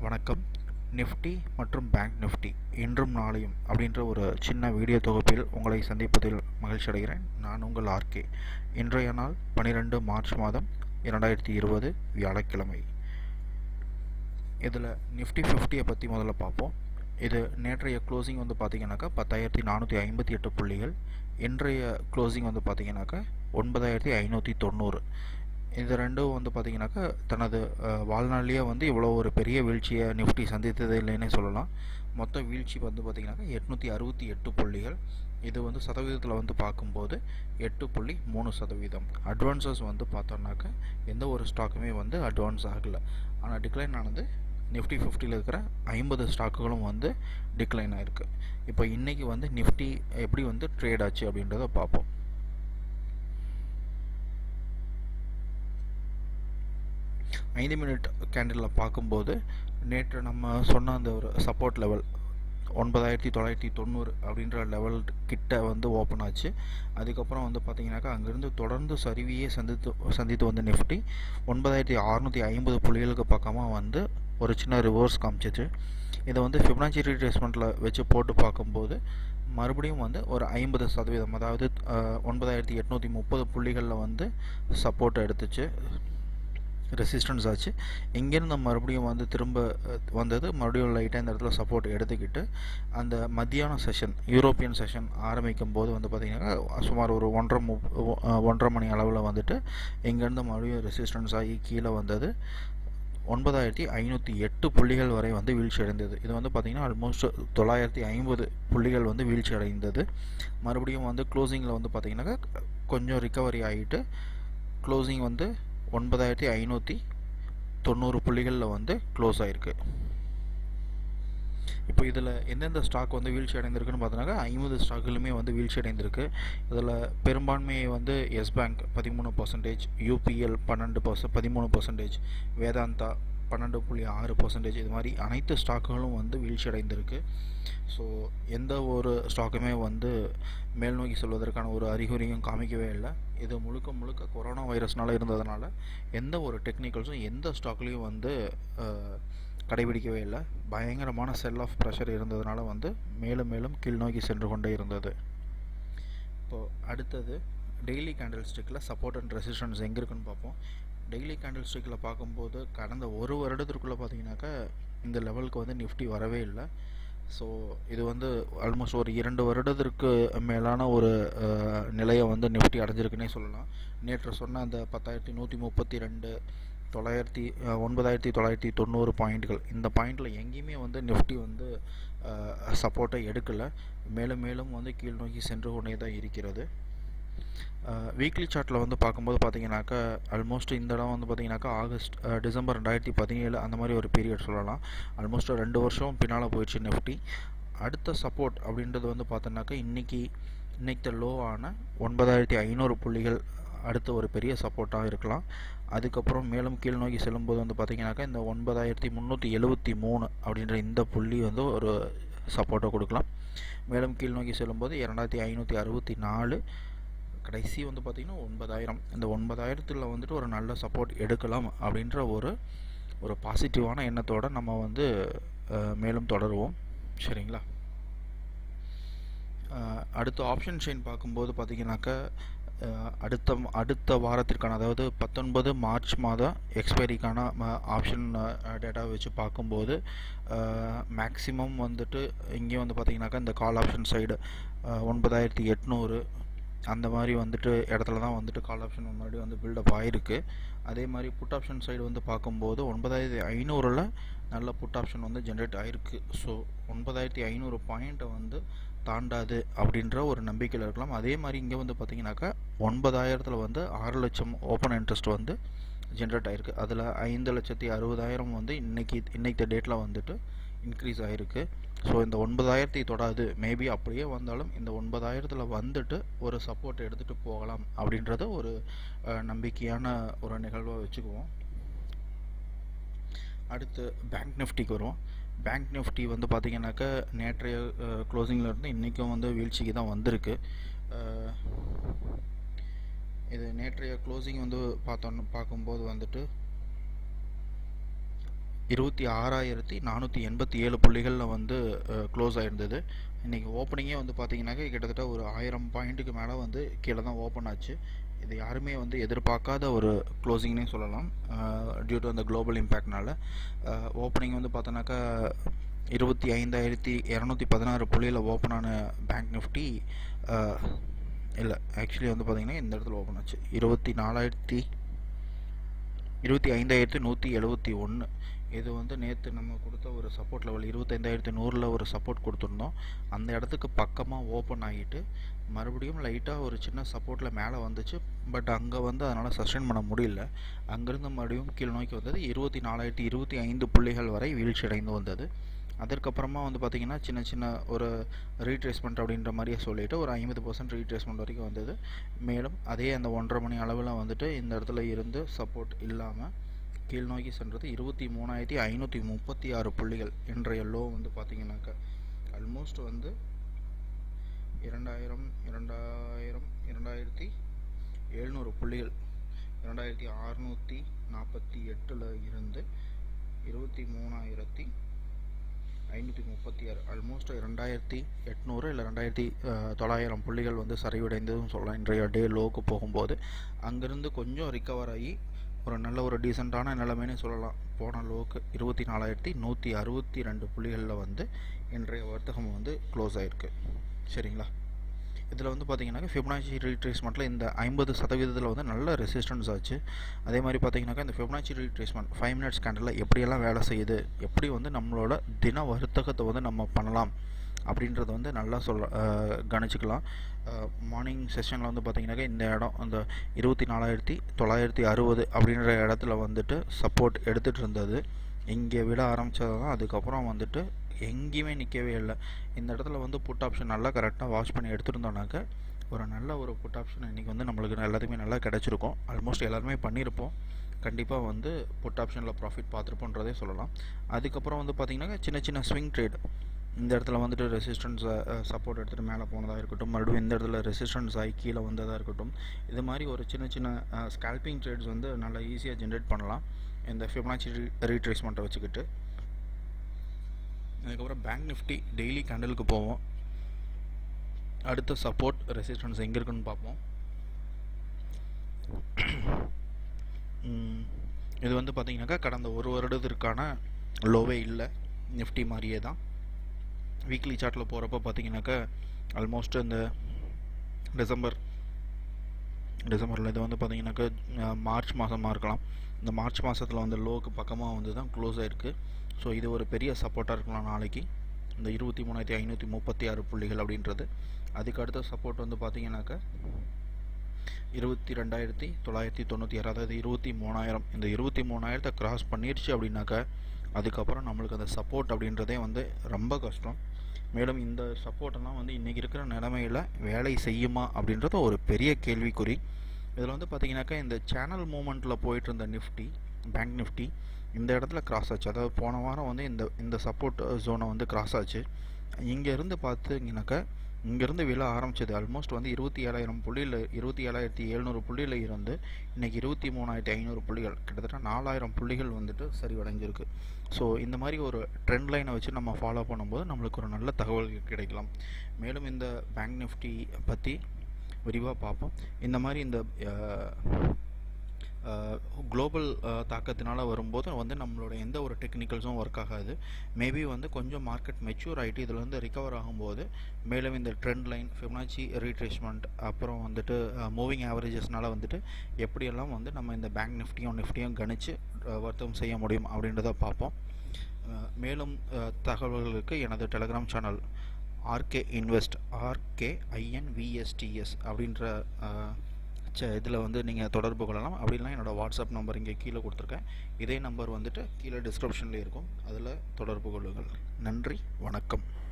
வணக்கம் நிஃப்டி மற்றும் bank Nifty இன்றும் நாளையும் அப்படின்ற ஒரு சின்ன வீடியோ தொகுப்பில் உங்களை சந்திப்பதில் மகிழ்ச்சி அடைகிறேன் நான் உங்கள் ஆர்கே இன்றைய நாள் பன்னிரெண்டு மார்ச் மாதம் இரண்டாயிரத்தி இருபது வியாழக்கிழமை இதில் நிஃப்டி ஃபிஃப்டியை பற்றி முதல்ல பார்ப்போம் இது நேற்றைய க்ளோசிங் வந்து பார்த்தீங்கன்னாக்கா பத்தாயிரத்தி நானூற்றி ஐம்பத்தி எட்டு புள்ளிகள் இன்றைய க்ளோசிங் வந்து பார்த்தீங்கன்னாக்கா ஒன்பதாயிரத்தி ஐநூற்றி தொண்ணூறு இது ரெண்டும் வந்து பார்த்தீங்கன்னாக்கா தனது அஹ், வாழ்நாளிலேயே வந்து இவ்வளோ ஒரு பெரிய வீழ்ச்சியை நிஃப்டி சந்தித்தது இல்லைன்னே சொல்லலாம் மொத்த வீழ்ச்சி வந்து பார்த்தீங்கன்னாக்கா எட்நூற்றி அறுபத்தி எட்டு புள்ளிகள் இது வந்து சதவீதத்தில் வந்து பார்க்கும்போது எட்டு புள்ளி மூணு சதவீதம் அட்வான்சஸ் வந்து பார்த்தோம்னாக்கா எந்த ஒரு ஸ்டாக்குமே வந்து அட்வான்ஸ் ஆகலை ஆனால் டிக்ளைன் ஆனது நிஃப்டி ஃபிஃப்டியில் இருக்கிற ஐம்பது ஸ்டாக்குகளும் வந்து டிக்ளைன் ஆயிருக்கு இப்போ இன்றைக்கி வந்து நிஃப்டி எப்படி வந்து ட்ரேட் ஆச்சு அப்படின்றத பார்ப்போம் ஐந்து மினிட் கேண்டிலில் பார்க்கும்போது நேற்று நம்ம சொன்ன அந்த ஒரு சப்போர்ட் லெவல் ஒன்பதாயிரத்தி தொள்ளாயிரத்தி தொண்ணூறு அப்படின்ற லெவல் கிட்ட வந்து ஓப்பன் ஆச்சு அதுக்கப்புறம் வந்து பார்த்தீங்கன்னாக்கா அங்கேருந்து தொடர்ந்து சரிவியே சந்தித்து சந்தித்து வந்த நிஃப்டி ஒன்பதாயிரத்தி அறநூற்றி ஐம்பது புள்ளிகளுக்கு பக்கமாக வந்து ஒரு சின்ன ரிவர்ஸ் காமிச்சிச்சு இதை வந்து ஃபிப்னாச்சி ரீட்ரேஸ்மெண்ட்டில் வச்சு போட்டு பார்க்கும்போது மறுபடியும் வந்து ஒரு ஐம்பது சதவீதம் அதாவது ஒன்பதாயிரத்தி எட்நூற்றி முப்பது புள்ளிகளில் வந்து சப்போர்ட் எடுத்துச்சு ரெசிஸ்டன்ஸ் ஆச்சு இங்கேருந்து மறுபடியும் வந்து திரும்ப அஹ், வந்தது மறுபடியும் லைட்டாக இந்த இடத்துல சப்போர்ட் எடுத்துக்கிட்டு அந்த மத்தியான செஷன் யூரோப்பியன் செஷன் ஆரம்பிக்கும் போது வந்து பார்த்திங்கன்னா சுமார் ஒரு ஒன்றரை மு அஹ், ஒன்றரை மணி அளவில் வந்துட்டு இங்கேருந்து மறுபடியும் ரெசிஸ்டன்ஸ் ஆகி கீழே வந்தது ஒன்பதாயிரத்தி ஐநூற்றி எட்டு புள்ளிகள் வரை வந்து வீழ்ச்சி அடைந்தது இது வந்து பார்த்திங்கன்னா ஆல்மோஸ்ட் தொள்ளாயிரத்தி ஐம்பது புள்ளிகள் வந்து வீழ்ச்சி அடைந்தது மறுபடியும் வந்து க்ளோசிங்கில் வந்து பார்த்திங்கனாக்கா கொஞ்சம் ரிக்கவரி ஆகிட்டு க்ளோசிங் வந்து ஒன்பதாயிரத்தி ஐநூற்றி தொண்ணூறு புள்ளிகளில் வந்து க்ளோஸ் ஆகிருக்கு இப்போ இதில் எந்தெந்த ஸ்டாக் வந்து வீழ்ச்சி அடைந்திருக்குன்னு பார்த்தோன்னாக்கா ஐம்பது ஸ்டாக்குகளுமே வந்து வீழ்ச்சி அடைந்திருக்கு இதில் பெரும்பான்மையை வந்து எஸ் பேங்க் பதிமூணு பர்சன்டேஜ் யூபிஎல் பன்னெண்டு பர்சன்ட் பதிமூணு பர்சன்டேஜ் வேதாந்தா பன்னெண்டு புள்ளி ஆறு பர்சன்டேஜ் இது மாதிரி அனைத்து ஸ்டாக்குகளும் வந்து வீழ்ச்சி அடைந்திருக்கு ஸோ எந்த ஒரு ஸ்டாக்குமே வந்து மேல் நோக்கி செல்வதற்கான ஒரு அறிகுறியும் காமிக்கவே இல்லை இது முழுக்க முழுக்க கொரோனா வைரஸ்னால இருந்ததுனால எந்த ஒரு டெக்னிக்கல்ஸும் எந்த ஸ்டாக்லேயும் வந்து அஹ், கடைபிடிக்கவே இல்லை பயங்கரமான செல் ஆஃப் ப்ரெஷர் இருந்ததுனால வந்து மேலும் மேலும் கீழ் நோக்கி சென்று கொண்டே இருந்தது இப்போது அடுத்தது டெய்லி கேண்டில் ஸ்டிக்கில் சப்போர்ட் அண்ட் ரெசிஸ்டன்ஸ் எங்கே இருக்குன்னு பார்ப்போம் டெய்லி கேண்டில் ஸ்டிக்கில் பார்க்கும்போது கடந்த ஒரு வருடத்திற்குள்ளே பார்த்தீங்கன்னாக்கா இந்த லெவலுக்கு வந்து நிஃப்டி வரவே இல்லை ஸோ இது வந்து ஆல்மோஸ்ட் ஒரு இரண்டு வருடத்திற்கு மேலான ஒரு அஹ், நிலையை வந்து நிஃப்டி அடைஞ்சிருக்குன்னே சொல்லலாம் நேற்று சொன்ன அந்த பத்தாயிரத்தி நூற்றி முப்பத்தி ரெண்டு தொள்ளாயிரத்தி அஹ், ஒன்பதாயிரத்தி தொள்ளாயிரத்தி தொண்ணூறு பாயிண்ட்கள் இந்த பாயிண்டில் எங்கேயுமே வந்து நிஃப்டி வந்து சப்போர்ட்டை எடுக்கலை மேலும் மேலும் வந்து கீழ் நோக்கி சென்று கொண்டே தான் இருக்கிறது வீக்லி சார்ட்டில் வந்து பார்க்கும்போது பார்த்தீங்கன்னாக்கா ஆல்மோஸ்ட் இந்த இடம் வந்து பார்த்தீங்கன்னாக்கா ஆகஸ்ட் அஹ், டிசம்பர் ரெண்டாயிரத்தி பதினேழு அந்த மாதிரி ஒரு பீரியட் சொல்லலாம் ஆல்மோஸ்ட் ரெண்டு வருஷம் பின்னால் போயிடுச்சு நிஃப்டி அடுத்த சப்போர்ட் அப்படின்றது வந்து பார்த்தோன்னாக்கா இன்றைக்கி இன்னைக்கு லோ ஆன ஒன்பதாயிரத்தி ஐநூறு புள்ளிகள் அடுத்த ஒரு பெரிய சப்போர்ட்டாக இருக்கலாம் அதுக்கப்புறம் மேலும் கீழ் நோக்கி செல்லும்போது வந்து பார்த்தீங்கன்னாக்கா இந்த ஒன்பதாயிரத்தி முந்நூற்றி எழுபத்தி மூணு அப்படின்ற இந்த புள்ளி வந்து ஒரு சப்போர்ட்டை கொடுக்கலாம் மேலும் கீழ் நோக்கி செல்லும்போது இரண்டாயிரத்தி ஐநூற்றி அறுபத்தி நாலு கடைசி வந்து பார்த்திங்கன்னா ஒன்பதாயிரம் இந்த ஒன்பதாயிரத்தில் வந்துட்டு ஒரு நல்ல சப்போர்ட் எடுக்கலாம் அப்படின்ற ஒரு ஒரு பாசிட்டிவான எண்ணத்தோடு நம்ம வந்து அஹ், மேலும் தொடருவோம் சரிங்களா அஹ், அடுத்த ஆப்ஷன் செயின் பார்க்கும்போது பார்த்தீங்கன்னாக்கா அஹ், அடுத்த அடுத்த வாரத்திற்கான அதாவது பத்தொன்பது மார்ச் மாதம் எக்ஸ்பைரிக்கான ஆப்ஷன் டேட்டா வச்சு பார்க்கும்போது மேக்ஸிமம் வந்துட்டு இங்கேயும் வந்து பார்த்தீங்கன்னாக்கா இந்த கால் ஆப்ஷன் சைடு ஒன்பதாயிரத்தி எட்நூறு அந்த மாதிரி வந்துட்டு இடத்துல தான் வந்துட்டு கால் ஆப்ஷன் முன்னாடி வந்து பில்டப் ஆகிருக்கு அதே மாதிரி புட் ஆப்ஷன் சைடு வந்து பார்க்கும்போது ஒன்பதாயிரத்தி ஐநூறில் நல்ல புட் ஆப்ஷன் வந்து ஜென்ரேட் ஆகிருக்கு ஸோ ஒன்பதாயிரத்தி ஐநூறு பாயிண்ட்டை வந்து தாண்டாது அப்படின்ற ஒரு நம்பிக்கையில் இருக்கலாம் அதே மாதிரி இங்கே வந்து பார்த்தீங்கன்னாக்கா ஒன்பதாயிரத்தில் வந்து ஆறு லட்சம் ஓப்பன் இன்ட்ரெஸ்ட் வந்து ஜென்ரேட் ஆகிருக்கு அதில் ஐந்து லட்சத்தி அறுபதாயிரம் வந்து இன்னைக்கு இன்னைக்கு டேட்டில் வந்துட்டு இன்க்ரீஸ் ஆகிருக்கு ஸோ இந்த ஒன்பதாயிரத்தை தொடாது மேபி அப்படியே வந்தாலும் இந்த ஒன்பதாயிரத்தில் வந்துட்டு ஒரு சப்போர்ட் எடுத்துகிட்டு போகலாம் அப்படின்றத ஒரு அஹ், நம்பிக்கையான ஒரு நிகழ்வாக வச்சுக்குவோம் அடுத்து பேங்க் நிஃப்டிக்கு வருவோம் பேங்க் நிஃப்டி வந்து பார்த்திங்கனாக்கா நேற்றைய க்ளோசிங்கில் இருந்து இன்றைக்கும் வந்து வீழ்ச்சிக்கு தான் வந்திருக்கு அஹ், இது நேற்றைய க்ளோசிங் வந்து பார்த்தோன்னு பார்க்கும்போது வந்துட்டு இருபத்தி ஆறாயிரத்தி நானூற்றி எண்பத்தி ஏழு புள்ளிகளில் வந்து க்ளோஸ் ஆயிருந்தது இன்றைக்கி ஓப்பனிங்கே வந்து பார்த்தீங்கன்னாக்க கிட்டத்தட்ட ஒரு ஆயிரம் பாயிண்ட்டுக்கு மேலே வந்து கீழே தான் ஓப்பன் ஆச்சு இது யாருமே வந்து எதிர்பார்க்காத ஒரு க்ளோசிங்னே சொல்லலாம் டியூ டு அந்த குளோபல் இம்பேக்ட்னால ஓப்பனிங் வந்து பார்த்தோன்னாக்கா இருபத்தி ஐந்தாயிரத்தி இரநூத்தி பதினாறு புள்ளியில் ஓப்பன் ஆன பேங்க் நிஃப்டி இல்லை ஆக்சுவலி வந்து பார்த்திங்கன்னா இந்த இடத்துல ஓப்பன் ஆச்சு இருபத்தி நாலாயிரத்தி இருபத்தி ஐந்தாயிரத்தி நூற்றி எழுபத்தி ஒன்று இது வந்து நேற்று நம்ம கொடுத்த ஒரு சப்போர்ட் லெவல் இருபத்தைந்தாயிரத்தி நூறில் ஒரு சப்போர்ட் கொடுத்துருந்தோம் அந்த இடத்துக்கு பக்கமாக ஓப்பன் ஆகிட்டு மறுபடியும் லைட்டாக ஒரு சின்ன சப்போர்ட்டில் மேலே வந்துச்சு பட் அங்கே வந்து அதனால் சஸ்டெயின் பண்ண முடியல அங்கேருந்து மறுபடியும் கீழ் நோக்கி வந்தது இருபத்தி நாலாயிரத்தி இருபத்தி ஐந்து புள்ளிகள் வரை வீழ்ச்சி அடைந்து வந்தது அதற்கப்புறமா வந்து பார்த்திங்கன்னா சின்ன சின்ன ஒரு ரீட்ரேஸ்மெண்ட் அப்படின்ற மாதிரியே சொல்லிவிட்டு ஒரு ஐம்பது பர்சன்ட் ரீட்ரேஸ்மெண்ட் வரைக்கும் வந்தது மேலும் அதே அந்த ஒன்றரை மணி அளவில் வந்துட்டு இந்த இடத்துல இருந்து சப்போர்ட் இல்லாமல் கீழ் நோக்கி சென்றது இருபத்தி மூணாயிரத்தி ஐநூற்றி முப்பத்தி ஆறு புள்ளிகள் இன்றைய லோ வந்து பார்த்திங்கனாக்கா ஆல்மோஸ்ட் வந்து இரண்டாயிரம் இரண்டாயிரம் இரண்டாயிரத்தி எழுநூறு புள்ளிகள் இரண்டாயிரத்தி அறநூற்றி நாற்பத்தி எட்டில் இருந்து இருபத்தி மூணாயிரத்தி ஐநூற்றி முப்பத்தி ஆறு ஆல்மோஸ்ட் ரெண்டாயிரத்தி எட்நூறு இல்லை ரெண்டாயிரத்தி தொள்ளாயிரம் புள்ளிகள் வந்து சரிவடைந்ததும் சொல்லலாம் இன்றைய டே லோக்கு போகும்போது அங்கேருந்து கொஞ்சம் ரிக்கவர் ஆகி ஒரு நல்ல ஒரு டீசெண்டான நிலைமைன்னு சொல்லலாம் போன லோக்கு இருபத்தி நாலாயிரத்தி நூற்றி அறுபத்தி ரெண்டு புள்ளிகளில் வந்து இன்றைய வர்த்தகம் வந்து க்ளோஸ் ஆகிருக்கு சரிங்களா இதில் வந்து பார்த்தீங்கன்னாக்கா ஃபிப்னாச்சி ரீட்ரேஸ்மெண்ட்டில் இந்த ஐம்பது சதவீதத்தில் வந்து நல்ல ரெசிஸ்டன்ஸ் ஆச்சு அதே மாதிரி பார்த்தீங்கன்னாக்கா இந்த ஃபிப்னாச்சி ரீட்ரேஸ்மெண்ட் ஃபைவ் மினிட்ஸ் கேண்டலில் எப்படியெல்லாம் வேலை செய்யுது எப்படி வந்து நம்மளோட தின வர்த்தகத்தை வந்து நம்ம பண்ணலாம் அப்படின்றத வந்து நல்லா சொல்ல கணிச்சிக்கலாம் மார்னிங் செஷனில் வந்து பார்த்திங்கனாக்கா இந்த இடம் அந்த இருபத்தி நாலாயிரத்தி தொள்ளாயிரத்தி அறுபது அப்படின்ற இடத்துல வந்துட்டு சப்போர்ட் எடுத்துகிட்டு இருந்தது இங்கே விட ஆரம்பித்தது தான் அதுக்கப்புறம் வந்துட்டு எங்கேயுமே நிற்கவே இல்லை இந்த இடத்துல வந்து புட் ஆப்ஷன் நல்லா கரெக்டாக வாஷ் பண்ணி எடுத்துருந்தோம்னாக்க ஒரு நல்ல ஒரு புட் ஆப்ஷன் இன்றைக்கி வந்து நம்மளுக்கு எல்லாத்துக்குமே நல்லா கிடச்சிருக்கும் ஆல்மோஸ்ட் எல்லாருமே பண்ணியிருப்போம் கண்டிப்பாக வந்து புட் ஆப்ஷனில் ப்ராஃபிட் பார்த்துருப்போன்றதே சொல்லலாம் அதுக்கப்புறம் வந்து பார்த்திங்கன்னா சின்ன சின்ன ஸ்விங் ட்ரேட் இந்த இடத்துல வந்துட்டு ரெசிஸ்டன்ஸ் சப்போர்ட் எடுத்துகிட்டு மேலே போனதாக இருக்கட்டும் மறுபடியும் இந்த இடத்துல ரெசிஸ்டன்ஸ் ஆகி கீழே வந்ததாக இருக்கட்டும் இது மாதிரி ஒரு சின்ன சின்ன ஸ்கேல்பிங் ட்ரேட்ஸ் வந்து நல்லா ஈஸியாக ஜென்ரேட் பண்ணலாம் இந்த ஃபிப்னாச்சி ரீட்ரேஸ்மெண்ட்டை வச்சுக்கிட்டு அதுக்கப்புறம் பேங்க் நிஃப்டி டெய்லி கேண்டலுக்கு போவோம் அடுத்த சப்போர்ட் ரெசிஸ்டன்ஸ் எங்கே இருக்குன்னு பார்ப்போம் இது வந்து பார்த்திங்கனாக்கா கடந்த ஒரு வருடத்திற்கான லோவே இல்லை நிஃப்டி மாதிரியே தான் வீக்லி சார்ட்டில் போகிறப்ப பார்த்தீங்கன்னாக்கா ஆல்மோஸ்ட் இந்த டிசம்பர் டிசம்பரில் இது வந்து பார்த்தீங்கன்னாக்கா மார்ச் மாதமாக இருக்கலாம் இந்த மார்ச் மாதத்தில் வந்து லோக்கு பக்கமாக வந்து தான் க்ளோஸ் ஆகிருக்கு ஸோ இது ஒரு பெரிய சப்போர்ட்டாக இருக்கலாம் நாளைக்கு இந்த இருபத்தி மூணாயிரத்தி ஐநூற்றி முப்பத்தி ஆறு புள்ளிகள் அப்படின்றது அதுக்கு அடுத்த சப்போர்ட் வந்து பார்த்தீங்கன்னாக்கா இருபத்தி ரெண்டாயிரத்தி தொள்ளாயிரத்தி தொண்ணூற்றி ஆறு அதாவது இருபத்தி மூணாயிரம் இந்த இருபத்தி மூணாயிரத்தை கிராஸ் பண்ணிடுச்சு அப்படின்னாக்கா அதுக்கப்புறம் நம்மளுக்கு அந்த சப்போர்ட் அப்படின்றதே வந்து ரொம்ப கஷ்டம் மேலும் இந்த சப்போர்ட்டெல்லாம் வந்து இன்றைக்கி இருக்கிற நிலமையில் வேலை செய்யுமா அப்படின்றது ஒரு பெரிய கேள்விக்குறி இதில் வந்து பார்த்திங்கனாக்கா இந்த சேனல் மூமெண்ட்டில் போயிட்டு இருந்த நிஃப்டி பேங்க் நிஃப்டி இந்த இடத்துல கிராஸ் ஆச்சு அதாவது போன வாரம் வந்து இந்த இந்த சப்போர்ட் ஜோனை வந்து கிராஸ் ஆச்சு இங்கேருந்து பார்த்தீங்கன்னாக்கா இங்கேருந்து விழ ஆரம்பிச்சது ஆல்மோஸ்ட் வந்து இருபத்தி ஏழாயிரம் புள்ளியில் இருபத்தி ஏழாயிரத்தி எழுநூறு புள்ளியில் இருந்து இன்றைக்கி இருபத்தி மூணாயிரத்தி ஐநூறு புள்ளிகள் கிட்டத்தட்ட நாலாயிரம் புள்ளிகள் வந்துட்டு சரிவடைஞ்சிருக்கு ஸோ இந்த மாதிரி ஒரு ட்ரெண்ட் லைனை வச்சு நம்ம ஃபாலோ பண்ணும்போது நம்மளுக்கு ஒரு நல்ல தகவல் கிடைக்கலாம் மேலும் இந்த பேங்க் நிஃப்டி பற்றி விரிவாக பார்ப்போம் இந்த மாதிரி இந்த குளோபல் தாக்கத்தினால் வரும்போது வந்து நம்மளோட எந்த ஒரு டெக்னிக்கல்ஸும் ஒர்க் ஆகாது மேபி வந்து கொஞ்சம் மார்க்கெட் மெச்சூர் ஆகிட்டு இதில் வந்து ரிகவர் ஆகும்போது மேலும் இந்த ட்ரெண்ட் லைன் ஃபிப்னாச்சி ரீட்ரேஸ்மெண்ட் அப்புறம் வந்துட்டு மூவிங் ஆவரேஜஸ்னால வந்துட்டு எப்படியெல்லாம் வந்து நம்ம இந்த பேங்க் நிஃப்டியும் நிஃப்டியும் கணிச்சு வர்த்தகம் செய்ய முடியும் அப்படின்றத பார்ப்போம் மேலும் தகவல்களுக்கு எனது Telegram channel RK invest RK INVSTS அப்படின்ற இதில் வந்து நீங்கள் தொடர்பு கொள்ளலாம் அப்படின்னா என்னோடய வாட்ஸ்அப் நம்பர் இங்கே கீழே கொடுத்துருக்கேன் இதே நம்பர் வந்துட்டு கீழே டிஸ்கிரிப்ஷன்லேயே இருக்கும் அதில் தொடர்பு கொள்ளுங்கள் நன்றி வணக்கம்